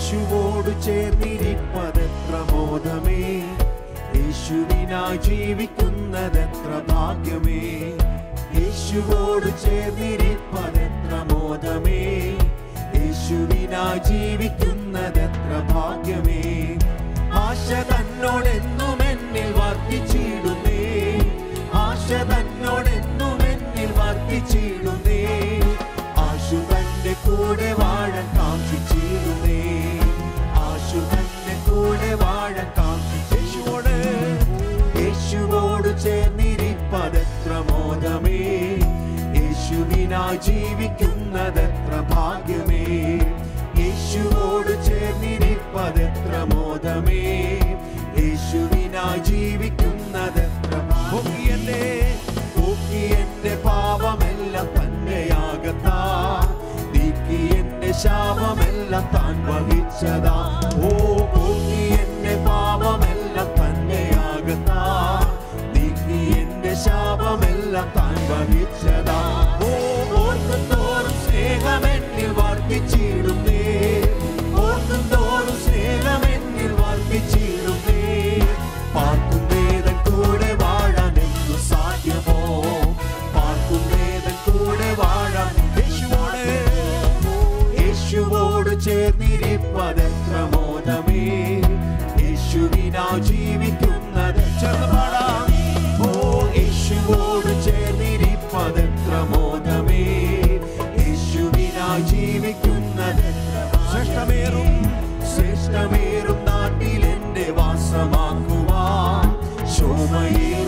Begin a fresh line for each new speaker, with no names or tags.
യേശുവോട് ചേർന്നിരിപ്പതെത്ര മോദമേ യേശുവിനായി ജീവിക്കുന്നതെത്ര ഭാഗ്യമേ യേശുവോട് ചേർന്നിരിപ്പതെത്ര മോദമേ യേശുവിനായി ജീവിക്കുന്നതെത്ര ഭാഗ്യമേ ആശ തന്നോടെന്നും എന്നിൽ വർദ്ധിച്ചിടുന്നേ ആശ തന്നോടെന്നും എന്നിൽ വർദ്ധിച്ചിടുന്നേ ആശു തന്റെ കൂടെ വാഴാൻ കാക്ഷിച്ചിടുന്നേ ആശു തന്റെ കൂടെ വാഴാൻ കാക്ഷിച്ചോട് യേശുവോട് ചേർന്നിരിപ്പതെത്ര മോദമേ യേശുവിനായി ജീവിക്കുന്നതെത്ര ഭാഗ്യമേ യേശുവോട് ചേർന്നിരിപ്പതെത്ര മോദമേ യേശുവിനായി ജീവിക്കുന്നതെത്ര ഭാഗ്യന്റെ പോക്കി എന്റെ പാപമെല്ലാം തന്റെ യാഗത്താ നീക്കി എന്റെ ശാപമെല്ലാം താൻ വഹിച്ചതാ ഓ പോക്കി എന്റെ പാപമെല്ലാം തന്റെ യാഗത്താ നീക്കി എന്റെ ശാപമെല്ലാം താൻ വഹിച്ചതാ ഓ ഓർക്കും തോറും സ്നേഹമെന്നിൽ വർദ്ധിച്ചിടുന്നേ ഓർക്കും തോറും സ്നേഹമെന്നിൽ വർദ്ധിച്ചിടുന്നേ പാർക്കും വേദൻ കൂടെ വാഴാൻ എന്നു സാധ്യമോ പാർക്കും വേദൻ കൂടെ വാഴാൻ യേശുവോട് യേശുവോട് ചേർന്നിരിപ്പതെത്ര മോദമേ യേശുവിനാ ജീവിക്കുന്നത് ചേർന്ന് പാടാം ഓ യേശുവോട് ചേർന്നിരിപ്പതെത്ര മോദമേ യേശുവിനാ ജീവിക്കുന്നത് ശ്രേഷ്ഠമേറും ശ്രേഷ്ഠമേറും നാട്ടിൽ എന്റെ വാസമാക്കുവാൻ ശോഭയേറും